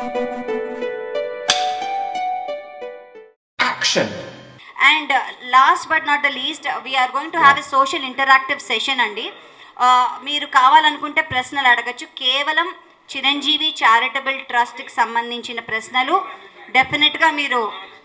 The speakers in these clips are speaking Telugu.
Action. And last but not the least we are going to have a social interactive session అండి Uh, మీరు కావాలనుకుంటే ప్రశ్నలు అడగచ్చు కేవలం చిరంజీవి చారిటబుల్ ట్రస్ట్కి సంబంధించిన ప్రశ్నలు డెఫినెట్గా మీరు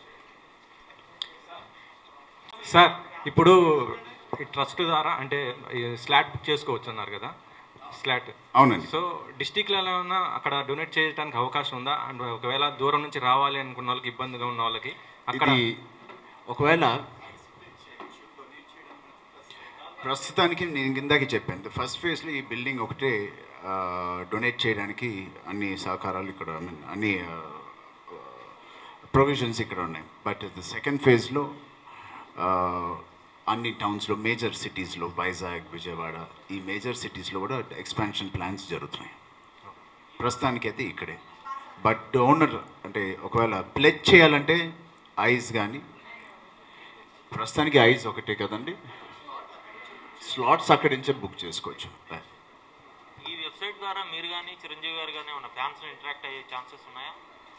సార్ ఇప్పుడు ఈ ట్రస్ట్ ద్వారా అంటే ఈ స్లాట్ బుక్ చేసుకోవచ్చు అన్నారు కదా స్లాట్ అవునండి. సో డిస్టిక్లో ఏమైనా అక్కడ డొనేట్ చేయడానికి అవకాశం ఉందా అండ్ ఒకవేళ దూరం నుంచి రావాలి అనుకున్న వాళ్ళకి ఇబ్బందిగా ఉన్న వాళ్ళకి అక్కడ ఇది ఒకవేళ ప్రస్తుతానికి నేను ఇందాక చెప్పాను ఫస్ట్ ఫేజ్లో ఈ బిల్డింగ్ ఒకటే డొనేట్ చేయడానికి అన్ని సహకారాలు ఇక్కడ ఐ మీన్ అన్ని ప్రొవిజన్స్ ఇక్కడ ఉన్నాయి బట్ ద సెకండ్ ఫేజ్లో అన్ని టౌన్స్లో మేజర్ సిటీస్లో వైజాగ్ విజయవాడ ఈ మేజర్ సిటీస్లో కూడా ఎక్స్పాన్షన్ ప్లాన్స్ జరుగుతున్నాయి ప్రస్తుతానికి అయితే ఇక్కడే బట్ డోనర్ అంటే ఒకవేళ ప్లెజ్ చేయాలంటే ఐస్ కానీ ప్రస్తుతానికి ఐస్ ఒకటే కదండి స్లాట్స్ అక్కడి నుంచే బుక్ చేసుకోవచ్చు ఈ వెబ్సైట్ ద్వారా మీరు కానీ చిరంజీవి గారు కానీ ఉన్న ఫ్యాన్స్ ఇంటరాక్ట్ అయ్యే ఛాన్సెస్ ఉన్నాయా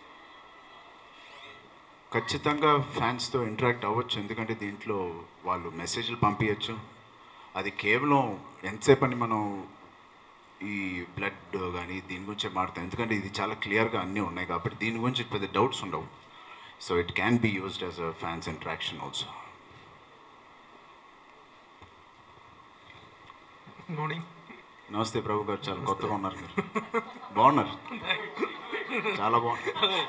ఖచ్చితంగా ఫ్యాన్స్తో ఇంటరాక్ట్ అవ్వచ్చు ఎందుకంటే దీంట్లో వాళ్ళు మెసేజ్లు పంపించచ్చు అది కేవలం ఎంతసేపు అని మనం ఈ బ్లడ్ కానీ దీని గురించే మాడతాం ఎందుకంటే ఇది చాలా క్లియర్గా అన్నీ ఉన్నాయి కాబట్టి దీని గురించి పెద్ద డౌట్స్ ఉండవు so it can be used as a fans interaction also morning నమస్తే ప్రభు గారు చాలా కొత్తగా ఉన్నారు మీరు బాగున్నారు చాలా బాగున్నారు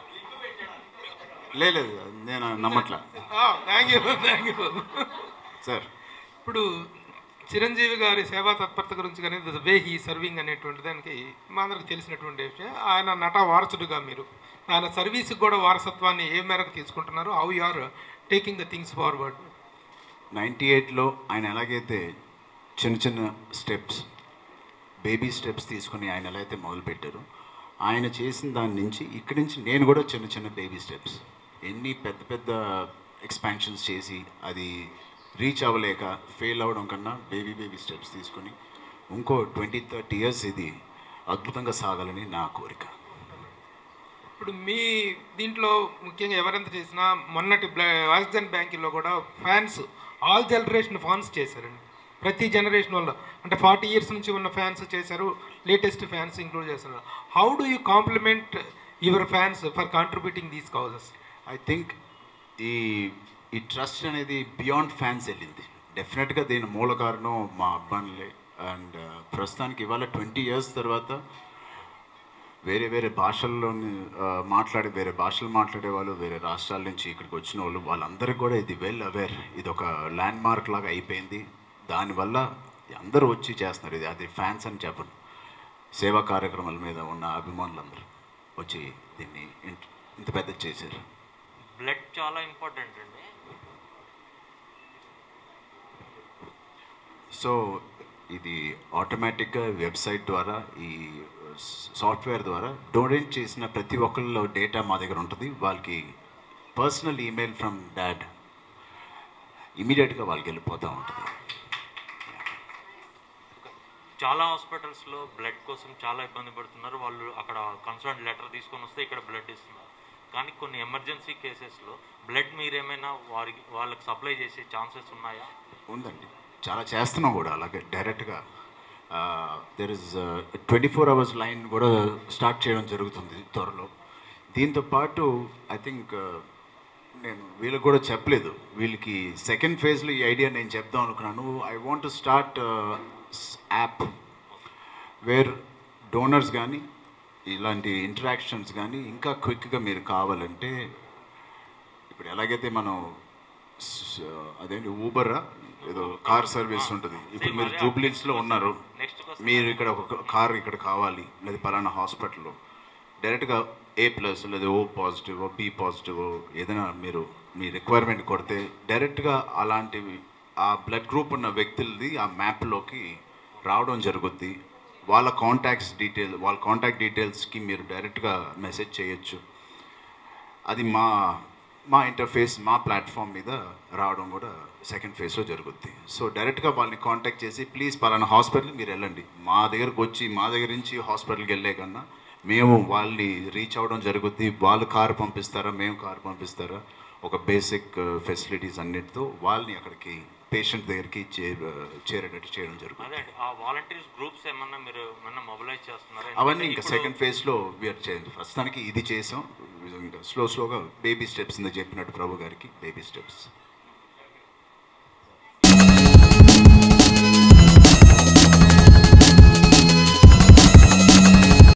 లే- లేదు నేను నమ్మట్లా thank you thank you sir ఇప్పుడు చిరంజీవి గారి సేవా తత్పరత గురించి కానీ ద వే హీ సర్వింగ్ అనేటువంటి దానికి మా అందరికి తెలిసినటువంటి విషయం ఆయన నట వారసుడుగా మీరు ఆయన సర్వీస్కి కూడా వారసత్వాన్ని ఏ మేరకు తీసుకుంటున్నారు how you are taking the things forward ninety ఎయిట్లో ఆయన ఎలాగైతే చిన్న చిన్న స్టెప్స్ బేబీ స్టెప్స్ తీసుకుని ఆయన ఎలా అయితే మొదలుపెట్టారో ఆయన చేసిన దాని నుంచి ఇక్కడి నుంచి నేను కూడా చిన్న చిన్న బేబీ స్టెప్స్ ఎన్ని పెద్ద పెద్ద ఎక్స్పాన్షన్స్ చేసి అది రీచ్ అవ్వలేక ఫెయిల్ అవ్వడం కన్నా బేబీ బేబీ స్టెప్స్ తీసుకుని ఇంకో ట్వంటీ థర్టీ ఇయర్స్ ఇది అద్భుతంగా సాగాలని నా కోరిక ఇప్పుడు మీ దీంట్లో ముఖ్యంగా ఎవరెంత చేసినా మొన్నటి బ్లా ఆక్సిజన్ బ్యాంకులో కూడా ఫ్యాన్స్ ఆల్ జనరేషన్ ఫ్యాన్స్ చేశారండి ప్రతి జనరేషన్ వల్ల అంటే ఫార్టీ ఇయర్స్ నుంచి ఉన్న ఫ్యాన్స్ చేశారు లేటెస్ట్ ఫ్యాన్స్ ఇంక్లూడ్ చేస్తున్నారు how do you compliment your fans for contributing these causes I think ఈ ఈ ట్రస్ట్ అనేది బియాండ్ ఫ్యాన్స్ వెళ్ళింది డెఫినెట్గా దీని మూల కారణం మా అబ్బాయిలే అండ్ ప్రస్తుతానికి ఇవాళ ట్వంటీ ఇయర్స్ తర్వాత వేరే వేరే భాషల్లోని ఆ, మాట్లాడే వేరే భాషలు మాట్లాడే వాళ్ళు వేరే రాష్ట్రాల నుంచి ఇక్కడికి వచ్చిన వాళ్ళు వాళ్ళందరికీ కూడా ఇది వెల్ అవేర్ ఇది ఒక ల్యాండ్ మార్క్ లాగా అయిపోయింది దానివల్ల అందరూ వచ్చి చేస్తున్నారు ఇది అది ఫ్యాన్స్ అని చెప్పను సేవా కార్యక్రమాల మీద ఉన్న అభిమానులందరూ వచ్చి దీన్ని ఇంత- ఇంత పెద్ద చేశారు బ్లడ్ చాలా ఇంపార్టెంట్ అండి సో ఇది ఆటోమేటిక్గా వెబ్సైట్ ద్వారా ఈ సాఫ్ట్వేర్ ద్వారా డొనేట్ చేసిన ప్రతి ఒక్కళ్ళ డేటా మా దగ్గర ఉంటుంది వాళ్ళకి పర్సనల్ ఈమెయిల్ ఫ్రమ్ డాడ్ ఇమీడియట్గా వాళ్ళకి వెళ్ళిపోతూ ఉంటుంది చాలా హాస్పిటల్స్లో బ్లడ్ కోసం చాలా ఇబ్బంది పడుతున్నారు వాళ్ళు అక్కడ కన్సర్న్ లెటర్ తీసుకొని వస్తే ఇక్కడ బ్లడ్ ఇస్తున్నారు కానీ కొన్ని ఎమర్జెన్సీ కేసెస్లో బ్లడ్ మీరేమైనా వారికి వాళ్ళకి సప్లై చేసే ఛాన్సెస్ ఉన్నాయా ఉందండి చాలా చేస్తున్నాం కూడా అలాగే డైరెక్ట్గా there is twenty four hours line కూడా స్టార్ట్ చేయడం జరుగుతుంది త్వరలో దీంతో పాటు ఐ థింక్ నేను వీళ్ళకి కూడా చెప్పలేదు వీళ్ళకి సెకండ్ ఫేజ్లో ఈ ఐడియా నేను చెప్దాం అనుకున్నాను I want to start app where donors కానీ ఇలాంటి ఇంటరాక్షన్స్ కానీ ఇంకా క్విక్గా మీరు కావాలంటే ఇప్పుడు ఎలాగైతే మనం స- అదేంటి ఊబరా ఏదో కార్ సర్వీస్ ఉంటుంది ఇప్పుడు మీరు జూబ్లీస్లో ఉన్నారు మీరు ఇక్కడ ఒక కార్ ఇక్కడ కావాలి లేదా పలానా హాస్పిటల్లో డైరెక్ట్గా ఏ ప్లస్ లేదా ఓ పాజిటివ్ బి పాజిటివ్ ఏదైనా మీరు మీ రిక్వైర్మెంట్ కొడితే డైరెక్ట్గా అలాంటివి ఆ బ్లడ్ గ్రూప్ ఉన్న వ్యక్తులది ఆ మ్యాప్లోకి రావడం జరుగుద్ది వాళ్ళ కాంటాక్ట్స్ డీటెయిల్ వాళ్ళ కాంటాక్ట్ డీటెయిల్స్కి మీరు డైరెక్ట్గా మెసేజ్ చేయొచ్చు అది మా మా ఇంటర్ఫేస్ మా ప్లాట్ఫామ్ మీద రావడం కూడా సెకండ్ ఫేజ్లో జరుగుద్ది సో డైరెక్ట్గా వాళ్ళని కాంటాక్ట్ చేసి ప్లీజ్ పలానా హాస్పిటల్ మీరు వెళ్ళండి మా దగ్గరకు వచ్చి మా దగ్గర నుంచి హాస్పిటల్కి వెళ్ళే కన్నా మేము వాళ్ళని రీచ్ అవ్వడం జరుగుద్ది వాళ్ళు కారు పంపిస్తారా మేము కారు పంపిస్తారా ఒక బేసిక్ ఫెసిలిటీస్ అన్నిటితో వాళ్ళని అక్కడికి పేషెంట్ దగ్గరికి చే చేరేటట్టు చేయడం జరుగుతుంది అదే అండి ఆ వాలంటీర్స్ గ్రూప్స్ ఏమన్నా మీరు ఏమన్నా మొబిలైజ్ చేస్తున్నారా అవన్నీ ఇంకా ఇప్పుడు- సెకండ్ ఫేజ్లో వీఆర్ చేయాలి ప్రస్తుతానికి ఇది చేసాం ఇంకా స్లో స్లోగా బేబీ స్టెప్స్ ఇంత చెప్పినట్టు ప్రభు గారికి బేబీ స్టెప్స్